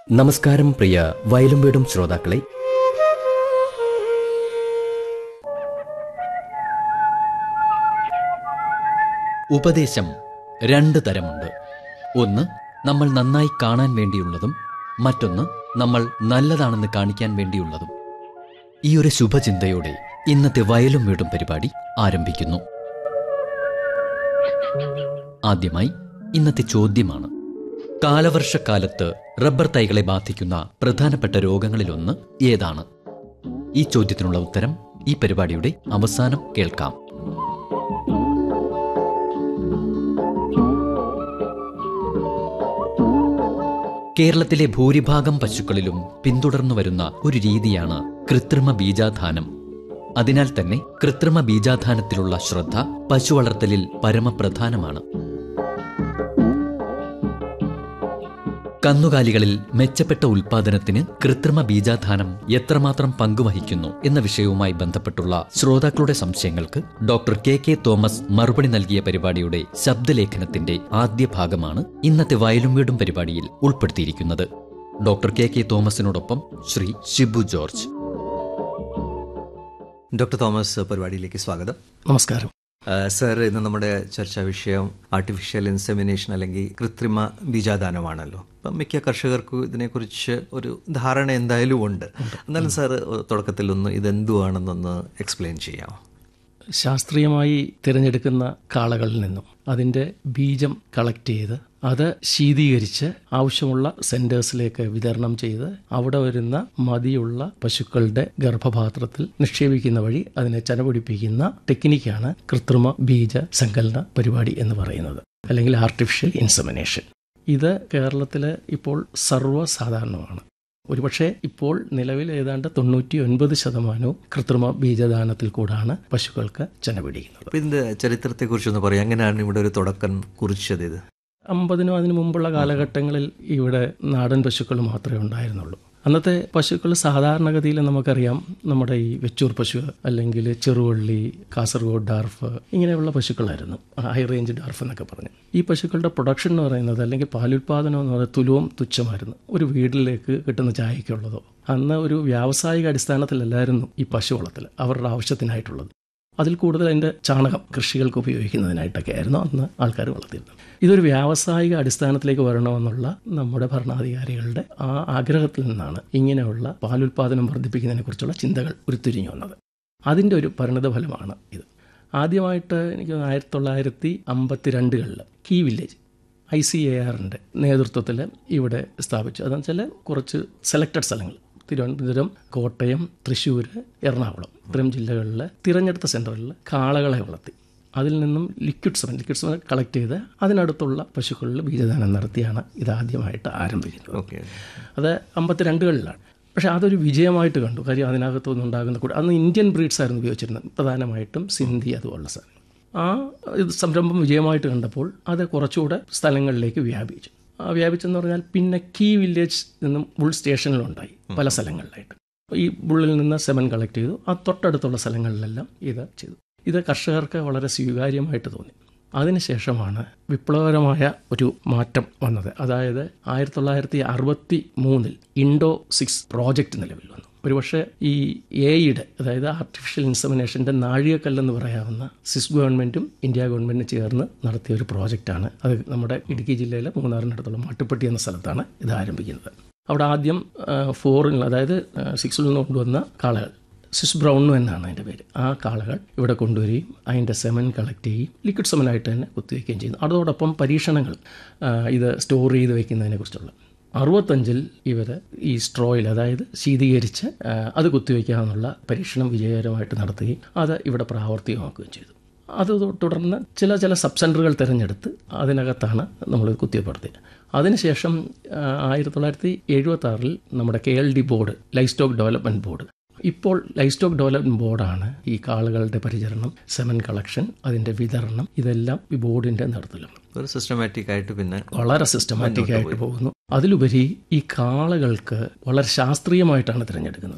നമസ്കാരം പ്രിയ വയലും വീടും ശ്രോതാക്കളെ ഉപദേശം രണ്ട് തരമുണ്ട് ഒന്ന് നമ്മൾ നന്നായി കാണാൻ വേണ്ടിയുള്ളതും മറ്റൊന്ന് നമ്മൾ നല്ലതാണെന്ന് കാണിക്കാൻ വേണ്ടിയുള്ളതും ഈ ഒരു ശുഭചിന്തയോടെ ഇന്നത്തെ വയലും വീടും പരിപാടി ആരംഭിക്കുന്നു ആദ്യമായി ഇന്നത്തെ ചോദ്യമാണ് കാലവർഷക്കാലത്ത് റബ്ബർ തൈകളെ ബാധിക്കുന്ന പ്രധാനപ്പെട്ട രോഗങ്ങളിലൊന്ന് ഏതാണ് ഈ ചോദ്യത്തിനുള്ള ഉത്തരം ഈ പരിപാടിയുടെ അവസാനം കേൾക്കാം കേരളത്തിലെ ഭൂരിഭാഗം പശുക്കളിലും പിന്തുടർന്നു വരുന്ന ഒരു രീതിയാണ് കൃത്രിമ ബീജാധാനം അതിനാൽ തന്നെ കൃത്രിമ ബീജാധാനത്തിലുള്ള ശ്രദ്ധ പശു വളർത്തലിൽ പരമപ്രധാനമാണ് കന്നുകാലികളിൽ മെച്ചപ്പെട്ട ഉൽപാദനത്തിന് കൃത്രിമ ബീജാധാനം എത്രമാത്രം പങ്കുവഹിക്കുന്നു എന്ന വിഷയവുമായി ബന്ധപ്പെട്ടുള്ള ശ്രോതാക്കളുടെ സംശയങ്ങൾക്ക് ഡോക്ടർ കെ കെ തോമസ് മറുപടി നൽകിയ പരിപാടിയുടെ ശബ്ദലേഖനത്തിന്റെ ആദ്യ ഭാഗമാണ് ഇന്നത്തെ വയലും വീടും പരിപാടിയിൽ ഉൾപ്പെടുത്തിയിരിക്കുന്നത് ഡോക്ടർ കെ കെ തോമസിനോടൊപ്പം ശ്രീ ഷിബു ജോർജ് ഡോക്ടർ തോമസ് പരിപാടിയിലേക്ക് സ്വാഗതം നമസ്കാരം ആ, സർ ഇന്ന് നമ്മുടെ ചർച്ചാ വിഷയം ആർട്ടിഫിഷ്യൽ ഇൻസെമിനേഷൻ അല്ലെങ്കിൽ കൃത്രിമ ബീജാദാനമാണല്ലോ അപ്പം മിക്ക കർഷകർക്കും ഇതിനെക്കുറിച്ച് ഒരു ധാരണ എന്തായാലും ഉണ്ട് എന്നാലും സാർ തുടക്കത്തിൽ ഒന്ന് ഇതെന്തുവാണെന്നൊന്ന് എക്സ്പ്ലെയിൻ ചെയ്യാം ശാസ്ത്രീയമായി തിരഞ്ഞെടുക്കുന്ന കാളകളിൽ നിന്നും അതിൻ്റെ ബീജം കളക്ട് ചെയ്ത് അത് ശീതീകരിച്ച് ആവശ്യമുള്ള സെന്റേഴ്സിലേക്ക് വിതരണം ചെയ്ത് അവിടെ വരുന്ന മതിയുള്ള പശുക്കളുടെ ഗർഭപാത്രത്തിൽ നിക്ഷേപിക്കുന്ന വഴി അതിനെ ചനപിടിപ്പിക്കുന്ന ടെക്നിക്കാണ് കൃത്രിമ ബീജ സങ്കലന പരിപാടി എന്ന് പറയുന്നത് അല്ലെങ്കിൽ ആർട്ടിഫിഷ്യൽ ഇൻസമിനേഷൻ ഇത് കേരളത്തിൽ ഇപ്പോൾ സർവ്വസാധാരണമാണ് ഒരുപക്ഷെ ഇപ്പോൾ നിലവിൽ ഏതാണ്ട് തൊണ്ണൂറ്റി ഒൻപത് ശതമാനവും കൃത്രിമ ബീജദാനത്തിൽ കൂടാണ് പശുക്കൾക്ക് ചെന പിടിക്കുന്നത് അപ്പം ഇതിൻ്റെ ചരിത്രത്തെക്കുറിച്ചൊന്ന് പറയാം എങ്ങനെയാണ് ഇവിടെ ഒരു തുടക്കം കുറിച്ചത് ഇത് അമ്പതിനും അതിനു മുമ്പുള്ള കാലഘട്ടങ്ങളിൽ ഇവിടെ നാടൻ പശുക്കൾ മാത്രമേ ഉണ്ടായിരുന്നുള്ളൂ അന്നത്തെ പശുക്കൾ സാധാരണഗതിയിൽ നമുക്കറിയാം നമ്മുടെ ഈ വെച്ചൂർ പശു അല്ലെങ്കിൽ ചെറുവള്ളി കാസർഗോഡ് ഡാർഫ് ഇങ്ങനെയുള്ള പശുക്കളായിരുന്നു ഹൈ റേഞ്ച് ഡാർഫ് എന്നൊക്കെ പറഞ്ഞു ഈ പശുക്കളുടെ പ്രൊഡക്ഷൻ എന്ന് പറയുന്നത് അല്ലെങ്കിൽ പാലുൽപാദനം എന്ന് പറയുന്നത് തുലവും തുച്ഛമായിരുന്നു ഒരു വീട്ടിലേക്ക് കിട്ടുന്ന ചായക്കുള്ളതോ അന്ന് ഒരു വ്യാവസായിക അടിസ്ഥാനത്തിലല്ലായിരുന്നു ഈ പശു വളർത്തൽ അവരുടെ ആവശ്യത്തിനായിട്ടുള്ളത് അതിൽ കൂടുതൽ അതിൻ്റെ ചാണകം കൃഷികൾക്ക് ഉപയോഗിക്കുന്നതിനായിട്ടൊക്കെ ആയിരുന്നു അന്ന് ആൾക്കാർ വളർത്തിയിരുന്നത് ഇതൊരു വ്യാവസായിക അടിസ്ഥാനത്തിലേക്ക് വരണമെന്നുള്ള നമ്മുടെ ഭരണാധികാരികളുടെ ആ ആഗ്രഹത്തിൽ നിന്നാണ് ഇങ്ങനെയുള്ള പാലുൽപാദനം വർദ്ധിപ്പിക്കുന്നതിനെക്കുറിച്ചുള്ള ചിന്തകൾ ഉരുത്തിരിഞ്ഞു വന്നത് അതിൻ്റെ ഒരു പരിണതഫലമാണ് ഇത് ആദ്യമായിട്ട് എനിക്ക് തോന്നുന്നു ആയിരത്തി തൊള്ളായിരത്തി അമ്പത്തി രണ്ടുകളിൽ key village I C A ആറിൻ്റെ നേതൃത്വത്തിൽ ഇവിടെ സ്ഥാപിച്ചു അതെന്ന് വെച്ചാൽ കുറച്ച് സെലക്റ്റഡ് സ്ഥലങ്ങൾ തിരുവനന്തപുരം കോട്ടയം തൃശ്ശൂർ എറണാകുളം ഇത്രയും ജില്ലകളിലെ തിരഞ്ഞെടുത്ത സെൻറ്ററുകളിൽ കാളകളെ വളർത്തി അതിൽ നിന്നും liquid semen liquid semen collect ചെയ്ത് അതിനടുത്തുള്ള പശുക്കളിൽ ബീജദാനം നടത്തിയാണ് ഇതാദ്യമായിട്ട് ആരംഭിക്കുന്നത് ഓക്കെ അത് അമ്പത്തിരണ്ടുകളിലാണ് പക്ഷേ അതൊരു വിജയമായിട്ട് കണ്ടു കാര്യം അതിനകത്തുനിന്ന് ഉണ്ടാകുന്ന കൂടെ അന്ന് ഇന്ത്യൻ ബ്രീഡ്സ് ആയിരുന്നു ഉപയോഗിച്ചിരുന്നത് പ്രധാനമായിട്ടും സിന്ധി അതുപോലുള്ള സാധനങ്ങൾ ആ ഇത് സംരംഭം വിജയമായിട്ട് കണ്ടപ്പോൾ അത് കുറച്ചുകൂടെ സ്ഥലങ്ങളിലേക്ക് വ്യാപിച്ചു ആ വ്യാപിച്ചെന്ന് പറഞ്ഞാൽ പിന്നെ കീ വില്ലേജ് നിന്നും ബുൾ സ്റ്റേഷനിലുണ്ടായി പല സ്ഥലങ്ങളിലായിട്ട് ഈ ബുള്ളിൽ നിന്ന് സെമൻ കളക്ട് ചെയ്തു ആ തൊട്ടടുത്തുള്ള സ്ഥലങ്ങളിലെല്ലാം ഇത് ചെയ്തു ഇത് കർഷകർക്ക് വളരെ സ്വീകാര്യമായിട്ട് തോന്നി അതിനുശേഷമാണ് വിപ്ലവകരമായ ഒരു മാറ്റം വന്നത് അതായത് ആയിരത്തി തൊള്ളായിരത്തി അറുപത്തി മൂന്നിൽ ഇൻഡോ സിക്സ് പ്രോജക്റ്റ് നിലവിൽ വന്നു ഒരുപക്ഷെ ഈ എയുടെ അതായത് ആർട്ടിഫിഷ്യൽ ഇൻസമിനേഷൻ്റെ നാഴികക്കല്ലെന്ന് പറയാവുന്ന സിസ് ഗവൺമെൻറ്റും ഇന്ത്യ ഗവൺമെൻറ്റും ചേർന്ന് നടത്തിയ ഒരു പ്രോജക്റ്റാണ് അത് നമ്മുടെ ഇടുക്കി ജില്ലയിലെ മൂന്നാറിനടുത്തുള്ള മാട്ടുപ്പെട്ടി എന്ന സ്ഥലത്താണ് ഇത് ആരംഭിക്കുന്നത് അവിടെ ആദ്യം ഫോറിൽ അതായത് സിക്സിൽ നിന്ന് കൊണ്ടുവന്ന കാളകൾ സിസ് ബ്രൗണു എന്നാണ് അതിൻ്റെ പേര് ആ കാളകൾ ഇവിടെ കൊണ്ടുവരികയും അതിൻ്റെ സെമൻ കളക്ട് ചെയ്യുകയും ലിക്വിഡ് സെമനായിട്ട് തന്നെ കുത്തിവെക്കുകയും ചെയ്യുന്നു അതോടൊപ്പം പരീക്ഷണങ്ങൾ ആ, ഇത് സ്റ്റോർ ചെയ്ത് വെക്കുന്നതിനെ കുറിച്ചുള്ള അറുപത്തഞ്ചിൽ ഇവർ ഈ സ്ട്രോയിൽ അതായത് ശീതീകരിച്ച് ആ, അത് കുത്തിവെക്കാമെന്നുള്ള പരീക്ഷണം വിജയകരമായിട്ട് നടത്തുകയും അത് ഇവിടെ പ്രാവർത്തികമാക്കുകയും ചെയ്തു അത് തുടർന്ന് ചില ചില സബ് സെൻറ്ററുകൾ തിരഞ്ഞെടുത്ത് അതിനകത്താണ് നമ്മൾ കുത്തിവെപ്പെടുത്തിയത് അതിനുശേഷം ആ, ആയിരത്തി തൊള്ളായിരത്തി എഴുപത്തി ആറിൽ നമ്മുടെ K L D board livestock development board ഇപ്പോൾ ലൈഫ് സ്റ്റോക്ക് ഡെവലപ്മെൻറ്റ് ബോർഡാണ് ഈ കാളുകളുടെ പരിചരണം സെമൻ കളക്ഷൻ അതിൻ്റെ വിതരണം ഇതെല്ലാം ഈ ബോർഡിൻ്റെ നേതൃത്വത്തിലാണ് ഒരു സിസ്റ്റമാറ്റിക് ആയിട്ട് പിന്നെ വളരെ സിസ്റ്റമാറ്റിക് ആയിട്ട് പോകുന്നു അതിലുപരി ഈ കാളകൾക്ക് വളരെ ശാസ്ത്രീയമായിട്ടാണ് തിരഞ്ഞെടുക്കുന്നത്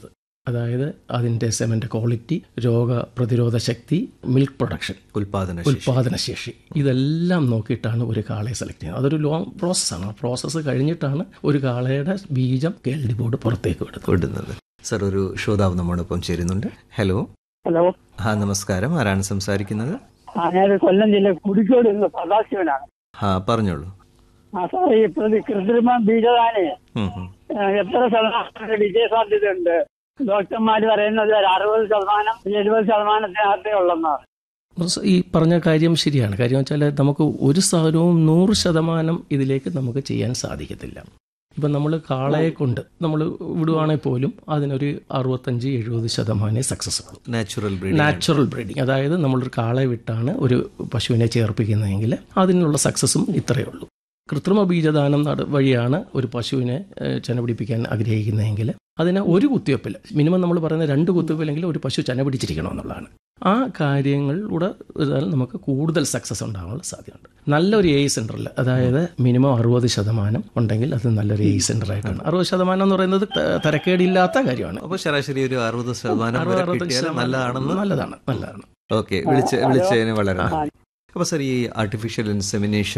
അതായത് അതിൻ്റെ സെമൻ്റെ ക്വാളിറ്റി രോഗപ്രതിരോധ ശക്തി മിൽക്ക് പ്രൊഡക്ഷൻ ഉൽപാദന ഉൽപാദനശേഷി ഇതെല്ലാം നോക്കിയിട്ടാണ് ഒരു കാളയെ സെലക്ട് ചെയ്യുന്നത് അതൊരു ലോങ് പ്രോസസ്സാണ് ആ പ്രോസസ്സ് കഴിഞ്ഞിട്ടാണ് ഒരു കാളയുടെ ബീജം കേൾഡി ബോർഡ് പുറത്തേക്ക് വിടുന്നത് വിടുന്നത് സർ ഒരു ശ്രോതാവ് നമ്മോടൊപ്പം ചേരുന്നുണ്ട് ഹലോ ഹലോ ആ നമസ്കാരം ആരാണ് സംസാരിക്കുന്നത് ആ ഞാൻ കൊല്ലം ജില്ല കുടിക്കോട് നിന്ന് സദാശിവനാണ് ആ പറഞ്ഞോളൂ ആ സാർ ഈ പ്രതി കൃത്രിമ ബീജദാനെ ഉം, ഉം. ഏഹ്, എത്ര ശതമാനം വിജയസാധ്യതയുണ്ട് ഡോക്ടർമാർ പറയുന്നത് ഒരു അറുപത് ശതമാനം എഴുപത് ശതമാനത്തിനകത്തേ ഉള്ളെന്നാണ് പ്രൊഫസർ, ഈ പറഞ്ഞ കാര്യം ശരിയാണ് കാര്യം വെച്ചാൽ നമുക്ക് ഒരു സാധനവും നൂറ് ശതമാനം ഇതിലേക്ക് നമുക്ക് ചെയ്യാൻ സാധിക്കത്തില്ല ഇപ്പം നമ്മൾ കാളയെ കൊണ്ട് നമ്മൾ വിടുവാണെങ്കിൽ പോലും അതിനൊരു അറുപത്തഞ്ച് എഴുപത് ശതമാനമേ സക്സസ് ഉള്ളൂ നാച്ചുറൽ ബ്രീഡിംഗ് നാച്ചുറൽ ബ്രീഡിങ് അതായത് നമ്മളൊരു കാളയെ വിട്ടാണ് ഒരു പശുവിനെ ചേർപ്പിക്കുന്നതെങ്കിൽ അതിനുള്ള സക്സസും ഇത്രയേ ഉള്ളൂ കൃത്രിമ ബീജദാനം നട വഴിയാണ് ഒരു പശുവിനെ ഏഹ്, ചെന പിടിപ്പിക്കാൻ ആഗ്രഹിക്കുന്നതെങ്കിൽ അതിന് ഒരു കുത്തിവെപ്പിൽ മിനിമം നമ്മൾ പറയുന്ന രണ്ട് കുത്തിവെപ്പിലെങ്കിൽ ഒരു പശു ചെന പിടിച്ചിരിക്കണം എന്നുള്ളതാണ് ആ കാര്യങ്ങളിലൂടെ ചെയ്താൽ നമുക്ക് കൂടുതൽ സക്സസ് ഉണ്ടാകാനുള്ള സാധ്യതയുണ്ട് നല്ലൊരു എ സെൻറ്ററിൽ അതായത് മിനിമം അറുപത് ശതമാനം ഉണ്ടെങ്കിൽ അത് നല്ലൊരു എ സെൻറ്റർ ആയിട്ടാണ് അറുപത് ശതമാനം എന്ന് പറയുന്നത് ത- തരക്കേടില്ലാത്ത കാര്യമാണ് അപ്പോൾ ശരാശരി ഒരു അറുപത് ശതമാനം അറുപത് വരെ അറുപത്തഞ്ച് കിട്ടിയാൽ ശതമാനം നല്ലതാണെന്ന് നല്ലതാണ് നല്ലതാണ് ഓക്കെ വിളിച്ച് വിളിച്ചതിന് വളരെ നന്ദി അപ്പോൾ സർ ഈ ആർട്ടിഫിഷ്യൽ ഇൻസെമിനേഷൻ